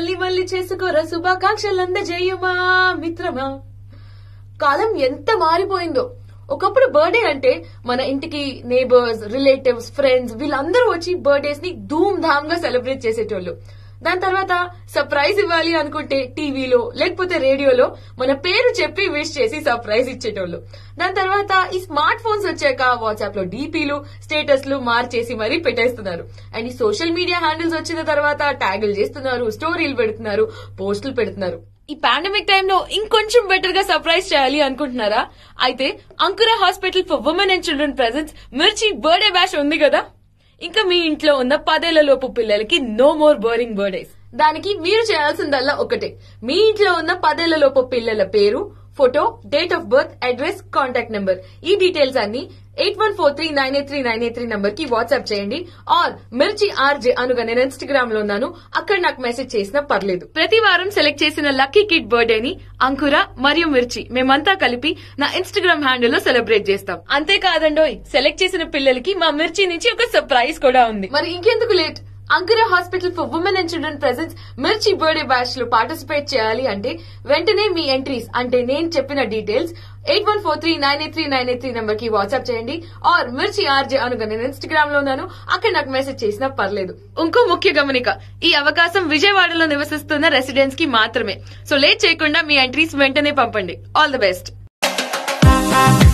మళ్ళీ మళ్ళీ చేసుకోరా శుభాకాంక్షలు అందజేయమా మిత్రమా కాలం ఎంత మారిపోయిందో ఒకప్పుడు బర్త్డే అంటే మన ఇంటికి నేబర్స్ రిలేటివ్స్ ఫ్రెండ్స్ వీళ్ళందరూ వచ్చి బర్త్డేస్ ని ధూమ్ ధామ్ గా సెలబ్రేట్ చేసేటోళ్ళు దాని తర్వాత సర్ప్రైజ్ ఇవ్వాలి అనుకుంటే టీవీలో లేకపోతే రేడియోలో మన పేరు చెప్పి విష్ చేసి సర్ప్రైజ్ ఇచ్చేటోళ్ళు దాని తర్వాత ఈ స్మార్ట్ ఫోన్స్ వచ్చాక వాట్సాప్ లో డీపీలు స్టేటస్లు మార్చేసి మరీ పెట్టేస్తున్నారు అండ్ ఈ సోషల్ మీడియా హ్యాండిల్స్ వచ్చిన తర్వాత ట్యాగులు చేస్తున్నారు స్టోరీలు పెడుతున్నారు పోస్టులు పెడుతున్నారు ఈ పాండమిక్ టైంలో ఇంకొంచెం బెటర్ గా సర్ప్రైజ్ చేయాలి అనుకుంటున్నారా అయితే Ankura hospital for women and children presents Mirchi birthday bash ఉంది కదా ఇంకా మీ ఇంట్లో ఉన్న పదేళ్ల లోపు పిల్లలకి నో మోర్ బోరింగ్ బర్త్డేస్ దానికి మీరు చేయాల్సిందల్లా ఒకటే మీ ఇంట్లో ఉన్న పదేళ్ల లోపు పిల్లల పేరు photo date of birth address contact number ఈ డీటెయిల్స్ అన్ని eight one four three nine eight three nine eight three number కి వాట్సాప్ చేయండి ఆర్ మిర్చి ఆర్జే అనుగా నేను ఇన్స్టాగ్రామ్ లో ఉన్నాను అక్కడ నాకు మెసేజ్ చేసినా పర్లేదు ప్రతి వారం సెలెక్ట్ చేసిన లక్కీ కిడ్ బర్త్డే ని అంకుర మరియు మిర్చి మేమంతా కలిపి నా ఇన్స్టాగ్రామ్ హ్యాండిల్ లో సెలబ్రేట్ చేస్తాం అంతేకాదండోయ్ సెలెక్ట్ చేసిన పిల్లలకి మా మిర్చి నుంచి ఒక సర్ప్రైజ్ కూడా ఉంది మరి ఇంకెందుకు late Ankura hospital for women and children presents Mirchi birthday bash లో పార్టిసిపేట్ చేయాలి అంటే వెంటనే మీ ఎంట్రీస్ అంటే నేను చెప్పిన details eight one four three nine eight three nine eight three number కి వాట్సాప్ చేయండి ఆర్ మిర్చి ఆర్జే అనుగా నేను ఇన్స్టాగ్రామ్ లో ఉన్నాను అక్కడ నాకు మెసేజ్ చేసినా పర్లేదు ఇంకో ముఖ్య గమనిక ఈ అవకాశం విజయవాడలో నివసిస్తున్న రెసిడెంట్స్ కి మాత్రమే సో లేట్ చేయకుండా మీ ఎంట్రీస్ వెంటనే పంపండి ఆల్ ది బెస్ట్